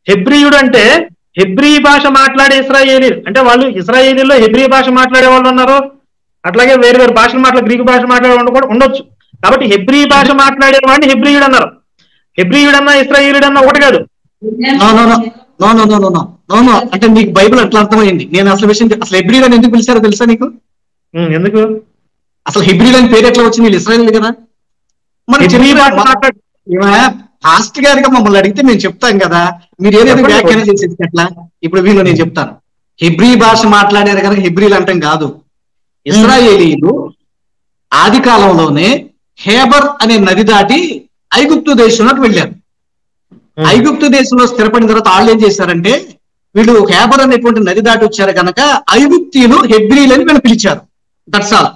హెబ్రియుడు అంటే హెబ్రీ భాష మాట్లాడే ఇస్రాయేలీ అంటే వాళ్ళు ఇస్రాయేలీలో హెబ్రీ భాష మాట్లాడే వాళ్ళు ఉన్నారు అట్లాగే వేరు వేరు భాషలు మాట్లాడే గ్రీకు భాష మాట్లాడే వాళ్ళు కూడా ఉండొచ్చు కాబట్టి హెబ్రీ భాష మాట్లాడే వాడిని హెబ్రియుడు అన్నారు హెబ్రియుడు అన్నా ఇస్రాయేలుడు అన్నా ఒకటి కాదు no no no no no no no no no no అంటే నీకు బైబిల్ అట్లా అర్థమైంది నేను అసలు విషయం చెప్- అసలు హెబ్రిల్ అని ఎందుకు పిలిచారో తెలుసా నీకు ఉం, ఎందుకు అసలు హెబ్రిల్ అని పేరు ఎట్లా వచ్చింది వీళ్ళు ఇస్రాయల్ కదా మన హెబ్రీ భాష మాట్లాడు ఫాస్ట్ గారిగా మమ్మల్ని అడిగితే మేము చెప్తాం కదా మీరు ఏదైతే చెప్పండి. వ్యాఖ్యానం చేసేది ఎట్లా ఇప్పుడు వీళ్ళు నేను చెప్తాను హెబ్రీ భాష మాట్లాడారు కనుక హెబ్రిల్ అంటాం కాదు ఇస్రాయేలీలు ఆది కాలంలోనే హేబర్ అనే నది దాటి ఐగుప్తు దేశంలోకి వెళ్ళారు ఉం. ఐగుప్తు దేశంలో స్థిరపడిన తర్వాత వాళ్ళు ఏం చేశారంటే వీళ్ళు హేబర్ అనేటువంటి నది దాటి వచ్చారు కనుక ఐగుప్తీయులు హెబ్రీలని వీళ్ళు పిలిచారు దట్స్ ఆల్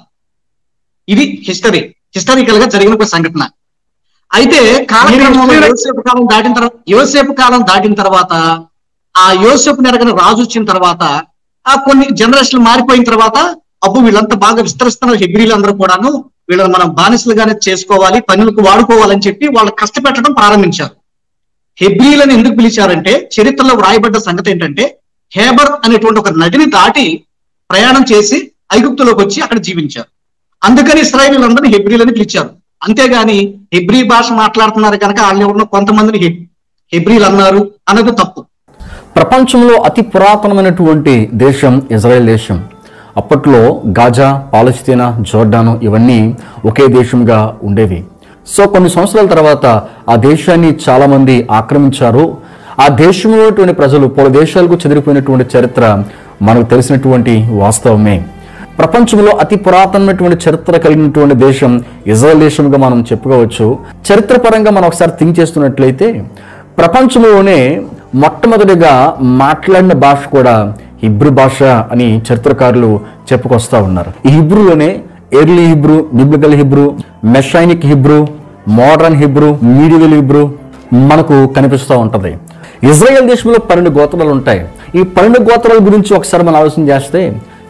ఇది హిస్టరీ హిస్టారికల్ గా జరిగిన ఒక సంఘటన అయితే కాలక్రమంలో మీరు history- యోసేపు కాలం దాటిన తర్వాత యోసేపు కాలం దాటిన తర్వాత ఆ యోసేపు నెరగన రాజు వచ్చిన తర్వాత ఆ కొన్ని జనరేషన్లు మారిపోయిన తర్వాత అబ్బు వీళ్ళంతా బాగా విస్తరిస్తున్నారు హెబ్రీలు అందరూ కూడాను వీళ్ళని మనం బానిసలుగానే చేసుకోవాలి పనులకు వాడుకోవాలని చెప్పి వాళ్ళు కష్టపెట్టడం ప్రారంభించారు హెబ్రీలను ఎందుకు పిలిచారంటే చరిత్రలో వ్రాయబడ్డ సంగతి ఏంటంటే హేబర్ అనేటువంటి ఒక నదిని దాటి ప్రయాణం చేసి ఐగుప్తులోకి వచ్చి అక్కడ జీవించారు అందుకని ఇస్రాయేలీలందరినీ హెబ్రీలని పిలిచారు అంతేగాని హెబ్రీ భాష మాట్లాడుతున్నారు కనుక వాళ్ళు ఎవరినో కొంతమందిని హెబ్- హెబ్రీలు అన్నారు అన్నది తప్పు ప్రపంచంలో అతి పురాతనమైనటువంటి దేశం ఇజ్రాయెల్ దేశం అప్పట్లో గాజా పాలస్తీనా జోర్డాను ఇవన్నీ ఒకే దేశంగా ఉండేవి సో కొన్ని సంవత్సరాల తర్వాత ఆ దేశాన్ని చాలామంది ఆక్రమించారు ఆ దేశంలో ఉన్నటువంటి ప్రజలు పలు దేశాలకు చెదిరిపోయినటువంటి చరిత్ర మనకు తెలిసినటువంటి వాస్తవమే ప్రపంచంలో అతి పురాతనమైనటువంటి చరిత్ర కలిగినటువంటి దేశం ఇజ్రాయెల్ దేశంగా మనం చెప్పుకోవచ్చు చరిత్రపరంగా మనం ఒకసారి థింక్ చేస్తున్నట్లయితే ప్రపంచంలోనే మొట్టమొదటిగా మాట్లాడిన భాష కూడా హిబ్రూ భాష అని చరిత్రకారులు చెప్పుకొస్తా ఉన్నారు ఈ హిబ్రూలోనే early Hebrew biblical Hebrew mishnaic Hebrew modern Hebrew medieval Hebrew మనకు కనిపిస్తూ ఉంటది ఇజ్రాయెల్ దేశంలో పన్నెండు గోత్రాలు ఉంటాయి ఈ పన్నెండు గోత్రాల గురించి ఒకసారి మనం ఆలోచన చేస్తే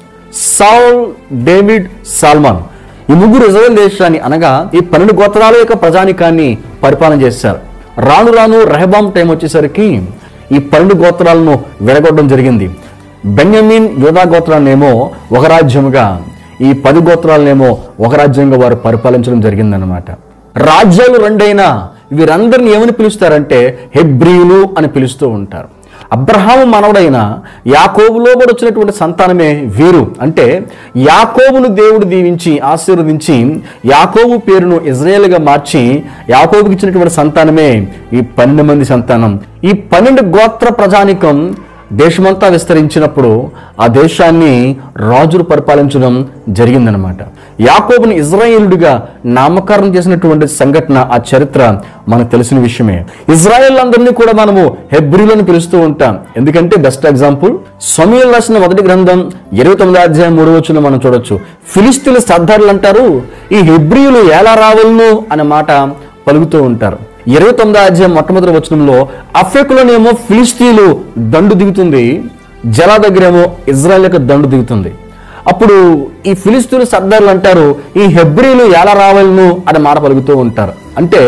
సౌల్ డేవిడ్ సాల్మాన్ ఈ ముగ్గురు ఇజ్రాయెల్ దేశాన్ని అనగా ఈ పన్నెండు గోత్రాల యొక్క ప్రజానికాన్ని పరిపాలన చేశారు రాను రాను రెహబాం టైం వచ్చేసరికి ఈ పన్నెండు గోత్రాలను విడగొట్టడం జరిగింది బెన్యమీన్ యోధా గోత్రాన్నేమో ఒక రాజ్యముగా ఈ పది గోత్రాలనేమో ఒక రాజ్యంగా వారు పరిపాలించడం జరిగిందనమాట రాజ్యాలు రెండైనా వీరందరిని ఏమని పిలుస్తారంటే హెబ్రియులు అని పిలుస్తూ ఉంటారు అబ్రహాము మనవడైన యాకోబులో కూడా వచ్చినటువంటి సంతానమే వీరు అంటే యాకోబును దేవుడు దీవించి ఆశీర్వదించి యాకోబు పేరును ఇజ్రాయేల్గా మార్చి యాకోబుకి ఇచ్చినటువంటి సంతానమే ఈ పన్నెండు మంది సంతానం ఈ పన్నెండు గోత్ర ప్రజానికం దేశమంతా విస్తరించినప్పుడు ఆ దేశాన్ని రాజులు పరిపాలించడం జరిగిందనమాట యాకోబుని ఇజ్రాయేలుడిగా నామకరణం చేసినటువంటి సంఘటన ఆ చరిత్ర మనకు తెలిసిన విషయమే ఇజ్రాయేల్ అందరినీ కూడా మనము హెబ్రిలను పిలుస్తూ ఉంటాం ఎందుకంటే బెస్ట్ ఎగ్జాంపుల్ సమీల్ రాసిన మొదటి గ్రంథం ఇరవై తొమ్మిది అధ్యాయం మూడు వచ్చిన మనం చూడొచ్చు ఫిలిస్తీన్ల సర్దారులు అంటారు ఈ హెబ్రియులు ఎలా రావాలను అనే మాట పలుకుతూ ఉంటారు ఇరవై తొమ్మిదో అధ్యాయం మొట్టమొదటి వచనంలో అఫెకులోనేమో ఫిలిస్తీన్లు దండు దిగుతుంది జలా దగ్గరేమో ఇజ్రాయెల్ యొక్క దండు దిగుతుంది అప్పుడు ఈ ఫిలిస్తీన్లు సర్దారులు అంటారు ఈ హెబ్రీలు ఎలా రావాలను అని మాట పలుకుతూ ఉంటారు అంటే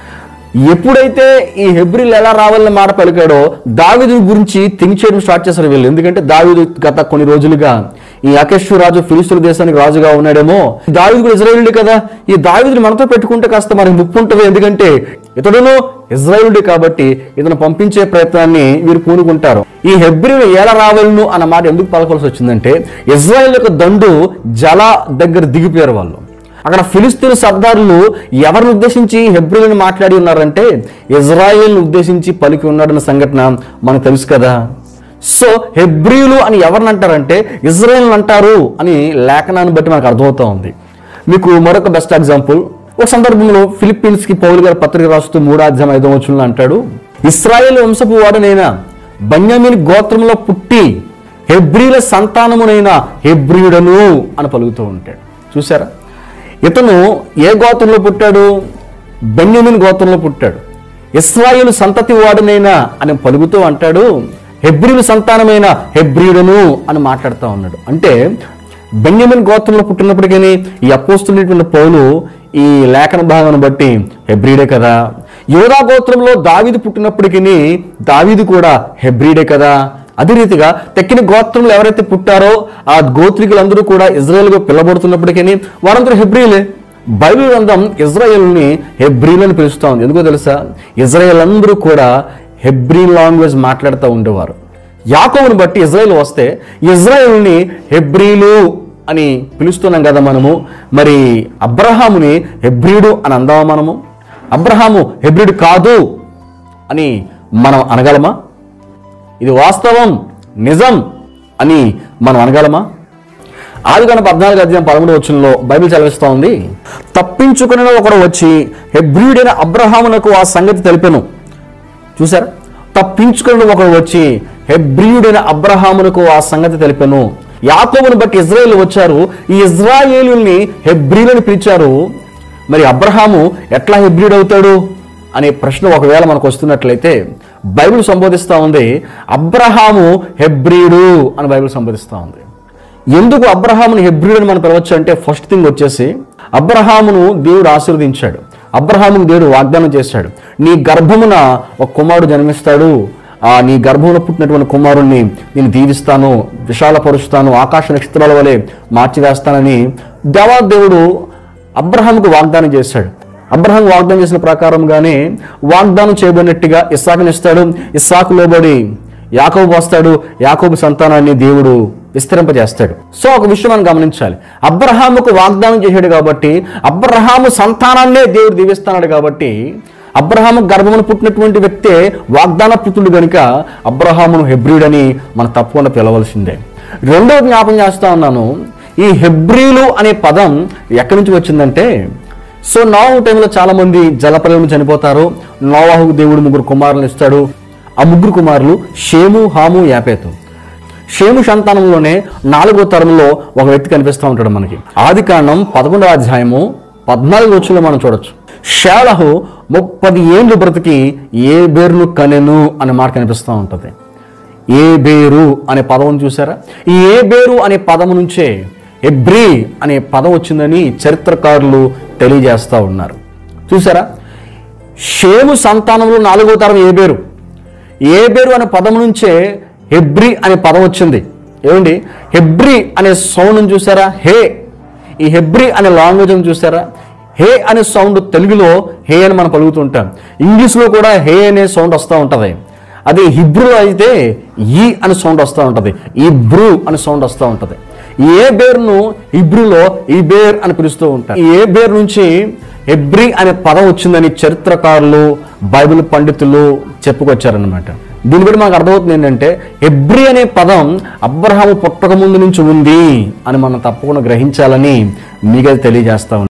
ఎప్పుడైతే ఈ హెబ్రిల్ ఎలా రావాలని మాట పలికాడో దావిదు గురించి థింక్ చేయడం స్టార్ట్ చేశారు వీళ్ళు ఎందుకంటే దావిదు గత కొన్ని రోజులుగా ఈ అకేశ్వర రాజు ఫిలిస్తుల దేశానికి రాజుగా ఉన్నాడేమో దావిదు కూడా ఇజ్రాయేలుడే కదా ఈ దావిదుని మనతో పెట్టుకుంటే కాస్త మనకి ముప్పు ఉంటుంది ఎందుకంటే ఇతడును ఇజ్రాయేలుడే కాబట్టి ఇతను పంపించే ప్రయత్నాన్ని వీరు పూనుకుంటారు ఈ హెబ్రిలు ఎలా రావాలను అన్న మాట ఎందుకు పలకాల్సి వచ్చిందంటే ఇజ్రాయెల్ యొక్క దండు జల దగ్గర దిగిపోయారు వాళ్ళు అక్కడ ఫిలిస్తీన్ సర్దారులు ఎవరిని ఉద్దేశించి హెబ్రిలను మాట్లాడి ఉన్నారంటే ఇజ్రాయేల్ని ఉద్దేశించి పలికి ఉన్నాడన్న సంఘటన మనకు తెలుసు కదా సో హెబ్రియులు అని ఎవరిని అంటారంటే ఇజ్రాయేల్ అంటారు అని లేఖనాన్ని బట్టి మనకు అర్థమవుతా ఉంది మీకు మరొక బెస్ట్ ఎగ్జాంపుల్ ఒక సందర్భంలో ఫిలిప్పీన్స్ కి పౌలు గారు పత్రిక రాస్తూ మూడో అధ్యాయం ఐదో వచనంలో అంటాడు ఇస్రాయేల్ వంశపు వాడనైనా బన్యామిన్ గోత్రంలో పుట్టి హెబ్రిల సంతానమునైన హెబ్రియుడను అని పలుకుతూ ఉంటాడు చూసారా ఇతను ఏ గోత్రంలో పుట్టాడు బెన్యమిన్ గోత్రంలో పుట్టాడు ఇస్రాయేలు సంతతి వాడునైనా అని పలుకుతూ అంటాడు హెబ్రిలు సంతానమైన హెబ్రియుడను అని మాట్లాడుతూ ఉన్నాడు అంటే బెన్యమిన్ గోత్రంలో పుట్టినప్పటికీ ఈ అపోస్తున్నటువంటి పౌలు ఈ లేఖన భాగాన్ని బట్టి హెబ్రిడే కదా యోధా గోత్రంలో దావీదు పుట్టినప్పటికీ దావీదు కూడా హెబ్రీడే కదా అదే రీతిగా తెక్కిన గోత్రంలో ఎవరైతే పుట్టారో ఆ గోత్రికులందరూ కూడా ఇజ్రాయెల్గా పిల్లబడుతున్నప్పటికీ వారందరూ హెబ్రీలే బైబిల్ గ్రంథం ఇజ్రాయెల్ని హెబ్రీలు అని పిలుస్తా ఉంది ఎందుకో తెలుసా ఇజ్రాయెల్ అందరూ కూడా హెబ్రీ లాంగ్వేజ్ మాట్లాడుతూ ఉండేవారు యాకోబుని బట్టి ఇజ్రాయెల్ వస్తే ఇజ్రాయెల్ని హెబ్రీలు అని పిలుస్తున్నాం కదా మనము మరి అబ్రహాముని హెబ్రీడు అని అందామా మనము అబ్రహాము హెబ్రిడ్ కాదు అని మనం అనగలమా ఇది వాస్తవం నిజం అని మనం అనగలమా ఆది కనుక పద్నాలుగు అధ్యాయం పదమూడు వచ్చంలో బైబిల్ చదివిస్తూ ఉంది తప్పించుకుని ఒకడు వచ్చి హెబ్రియుడైన అబ్రహామునకు ఆ సంగతి తెలిపెను చూసారా తప్పించుకుని ఒకడు వచ్చి హెబ్రియుడైన అబ్రహామునకు ఆ సంగతి తెలిపెను యాకోబును బట్టి ఇజ్రాయేల్ వచ్చారు ఈ ఇజ్రాయేలుల్ని హెబ్రీలని పిలిచారు మరి అబ్రహాము ఎట్లా హెబ్రిడ్ అవుతాడు అనే ప్రశ్న ఒకవేళ మనకు వస్తున్నట్లయితే బైబిల్ సంబోధిస్తూ ఉంది అబ్రహాము హెబ్రీడు అని బైబిల్ సంబోధిస్తూ ఉంది ఎందుకు అబ్రహాముని హెబ్రిడ్ అని మనం పిలవచ్చు అంటే ఫస్ట్ థింగ్ వచ్చేసి అబ్రహామును దేవుడు ఆశీర్వదించాడు అబ్రహామును దేవుడు వాగ్దానం చేశాడు నీ గర్భమున ఒక కుమారుడు జన్మిస్తాడు ఆ నీ గర్భంలో పుట్టినటువంటి కుమారుణ్ణి నేను దీవిస్తాను విశాలపరుస్తాను ఆకాశ నక్షత్రాల వలె మార్చివేస్తానని దేవాదేవుడు అబ్రహాముకు వాగ్దానం చేశాడు అబ్రహాం వాగ్దానం చేసిన ప్రకారంగానే వాగ్దానం చేయబడినట్టుగా ఇస్సాకునిస్తాడు ఇస్సాకు లోబడి యాకోబు వస్తాడు యాకోబు సంతానాన్ని దేవుడు విస్తరింపజేస్తాడు సో ఒక విషయం మనం గమనించాలి అబ్రహాముకు వాగ్దానం చేశాడు కాబట్టి అబ్రహాము సంతానాన్నే దేవుడు దీవిస్తున్నాడు కాబట్టి అబ్రహాము గర్భమును పుట్టినటువంటి వ్యక్తే వాగ్దాన పుత్రుడు గనుక అబ్రహామును హెబ్రిడని మనం తప్పకుండా పిలవలసిందే రెండవ జ్ఞాపం చేస్తా ఉన్నాను ఈ హెబ్రీలు అనే పదం ఎక్కడి నుంచి వచ్చిందంటే సో నోవాహు టైంలో చాలా మంది జలప్రలయం చనిపోతారు నోవాహు దేవుడు ముగ్గురు కుమారులను ఇస్తాడు ఆ ముగ్గురు కుమారులు షేము హాము యాపేతు షేము సంతానంలోనే నాలుగో తరంలో ఒక వ్యక్తి కనిపిస్తూ ఉంటాడు మనకి ఆది కాండం పదకొండవ అధ్యాయము పద్నాలుగు వచ్చులో మనం చూడొచ్చు షేలహు ముప్పది ఏండ్లు బ్రతికి ఏ బేరును కనెను అనే మాట కనిపిస్తూ ఉంటుంది ఏ బేరు అనే పదం చూసారా ఈ ఏ బేరు అనే పదం నుంచే ఎబ్రీ అనే పదం వచ్చిందని చరిత్రకారులు తెలియజేస్తూ ఉన్నారు చూసారా షేము సంతానంలో నాలుగో తరం ఏ బేరు ఏ బేరు అనే పదం నుంచే హెబ్రి అనే పదం వచ్చింది ఏమండి హెబ్రి అనే సౌండ్ చూసారా హే ఈ హెబ్రి అనే లాంగ్వేజ్ చూసారా హే అనే సౌండ్ తెలుగులో హే అని మనం పలుకుతుంటాం ఇంగ్లీష్లో కూడా హే అనే సౌండ్ వస్తూ ఉంటుంది అదే హిబ్రూ అయితే ఈ అనే సౌండ్ వస్తూ ఉంటుంది ఈ బ్రూ అనే సౌండ్ వస్తూ ఉంటుంది ఏ బేర్ను హిబ్రూలో ఈ బేర్ అని పిలుస్తూ ఉంటారు ఈ ఏ బేర్ నుంచి హెబ్రి అనే పదం వచ్చిందని చరిత్రకారులు బైబిల్ పండితులు చెప్పుకొచ్చారనమాట దీన్ని బట్టి మాకు అర్థమవుతుంది ఏంటంటే హెబ్రి అనే పదం అబ్రహాము పుట్టక ముందు నుంచి ఉంది అని మనం తప్పకుండా గ్రహించాలని మీకు తెలియజేస్తా ఉన్నాను.